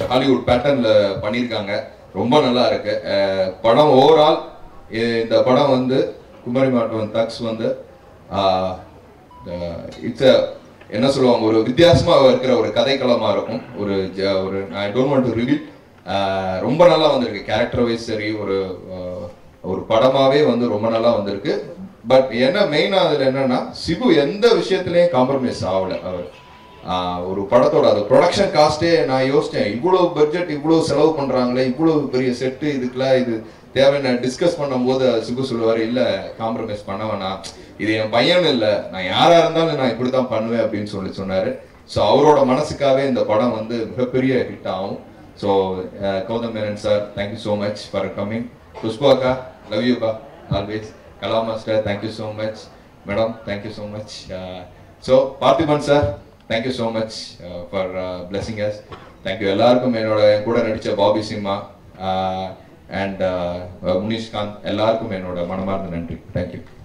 Hollywood பேட்டர்ன்ல பண்ணியிருக்காங்க ரொம்ப நல்லா இருக்கு அஹ் படம் ஓவரால் இந்த படம் வந்து குமரி மாவட்டம் தக்ஸ் வந்து இட்ஸ் என்ன சொல்லுவாங்க ஒரு வித்தியாசமா இருக்கிற ஒரு கதைக்களமா இருக்கும் ஒரு ஜ- ஒரு I don't want to reveal ரொம்ப நல்லா வந்திருக்கு கேரக்டர் வைஸ் சரி ஒரு ஆஹ், ஒரு படமாவே வந்து ரொம்ப நல்லா வந்திருக்கு பட் என்ன மெயினா அதுல என்னன்னா சிபு எந்த விஷயத்துலயும் காம்ப்ரமைஸ் ஆகல அவர் ஆஹ், ஒரு படத்தோட அது ப்ரொடக்ஷன் காஸ்ட்டே நான் யோசிச்சேன் இவ்வளவு பட்ஜெட் இவ்வளவு செலவு பண்றாங்களே இவ்வளவு பெரிய செட்டு இதுக்கெல்லாம் இது தேவைன்னு டிஸ்கஸ் பண்ணும்போது சிபு சொல்லுவாரு இல்ல காம்ப்ரமைஸ் பண்ண வேணாம் இது என் பையன் இல்ல நான் யாரா இருந்தாலும் நான் இப்படி தான் பண்ணுவேன் அப்படின்னு சொல்லி சொன்னாரு ஸோ அவரோட மனசுக்காகவே இந்த படம் வந்து மிகப்பெரிய ஹிட் ஆகும் so Gautham Menon sir thank you so much for coming புஷ்பாக்கா லவ் யூக்கா always Kala master thank you so much madam thank you so much so Parthiban sir thank you so much for blessing us thank you எல்லாருக்கும் என்னோட என் கூட நடித்த பாபி சிம்மா அண்ட் முனிஷ்காந்த் எல்லாருக்கும் என்னோட மனமார்ந்த நன்றி தேங்க்யூ